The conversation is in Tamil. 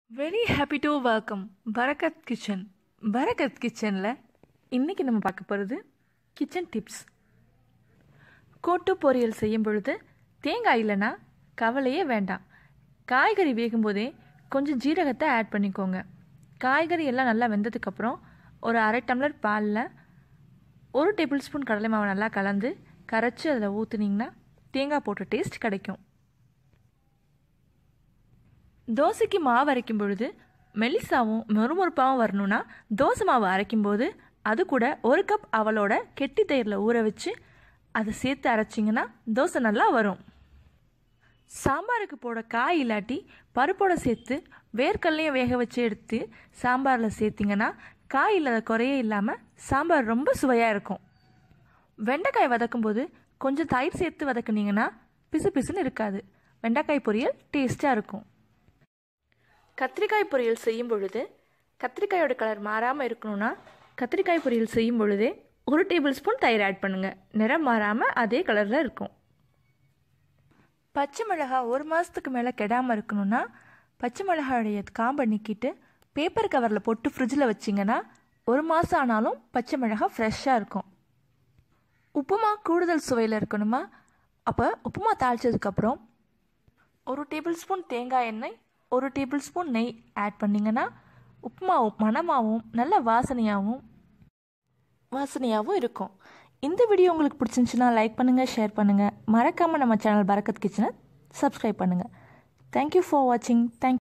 very happy to welcome Barakat Kitchen Barakat கிச்சனில் இன்றைக்கி நம்ம பார்க்க போகிறது கிச்சன் டிப்ஸ் கூட்டு பொரியல் செய்யும் பொழுது தேங்காய் இல்லைன்னா கவலையே வேண்டாம் காய்கறி வேகும்போதே கொஞ்சம் ஜீரகத்தை ஆட் பண்ணிக்கோங்க காய்கறி எல்லாம் நல்லா வெந்ததுக்கப்புறம் ஒரு அரை டம்ளர் பாலில் ஒரு டேபிள் ஸ்பூன் கடலை மாவு நல்லா கலந்து கரைச்சி அதில் ஊற்றுனீங்கன்னா தேங்காய் போட்ட டேஸ்ட் கிடைக்கும் தோசைக்கு மாவு அரைக்கும் பொழுது மெலிசாவும் மொறுமொறுப்பாகவும் வரணும்னா தோசை மாவு அரைக்கும்போது அது கூட ஒரு கப் அவளோட கெட்டி தயிரில் ஊற வச்சு அதை சேர்த்து அரைச்சிங்கன்னா தோசை நல்லா வரும் சாம்பாருக்கு போட காய் இல்லாட்டி பருப்போட சேர்த்து வேர்க்கல்லையும் வேக வச்சு எடுத்து சாம்பாரில் சேர்த்திங்கன்னா காய் இல்லாத குறையே இல்லாமல் சாம்பார் ரொம்ப சுவையாக இருக்கும் வெண்டைக்காய் வதக்கும்போது கொஞ்சம் தயிர் சேர்த்து வதக்குனீங்கன்னா பிசு பிசுன்னு இருக்காது வெண்டைக்காய் பொரியல் டேஸ்ட்டாக இருக்கும் கத்திரிக்காய் பொரியல் செய்யும் பொழுது கத்திரிக்காயோட கலர் மாறாமல் இருக்கணும்னா கத்திரிக்காய் பொரியல் செய்யும் பொழுதே ஒரு டேபிள் ஸ்பூன் தயிர் ஆட் பண்ணுங்கள் நிறம் மாறாமல் அதே கலரில் இருக்கும் பச்சை மிளகாய் ஒரு மாதத்துக்கு மேலே கெடாமல் இருக்கணும்னா பச்சை மிளகாயுடைய காம்பை நீக்கிட்டு பேப்பர் கவரில் போட்டு ஃப்ரிட்ஜில் வச்சிங்கன்னா ஒரு மாதம் ஆனாலும் பச்சை மிளகாய் ஃப்ரெஷ்ஷாக இருக்கும் உப்புமா கூடுதல் சுவையில் இருக்கணுமா அப்போ உப்புமா தாளித்ததுக்கப்புறம் ஒரு டேபிள் ஸ்பூன் தேங்காய் எண்ணெய் ஒரு டேபிள் ஸ்பூன் நெய் ஆட் பண்ணிங்கன்னா உப்புமாவும் மணமாகவும் நல்ல வாசனையாகவும் வாசனையாகவும் இருக்கும் இந்த வீடியோ உங்களுக்கு பிடிச்சிருந்துச்சுன்னா லைக் பண்ணுங்கள் ஷேர் பண்ணுங்கள் மறக்காமல் நம்ம சேனல் பரக்கத் கிச்சனை சப்ஸ்கிரைப் பண்ணுங்கள் தேங்க்யூ ஃபார் வாட்சிங் தேங்க்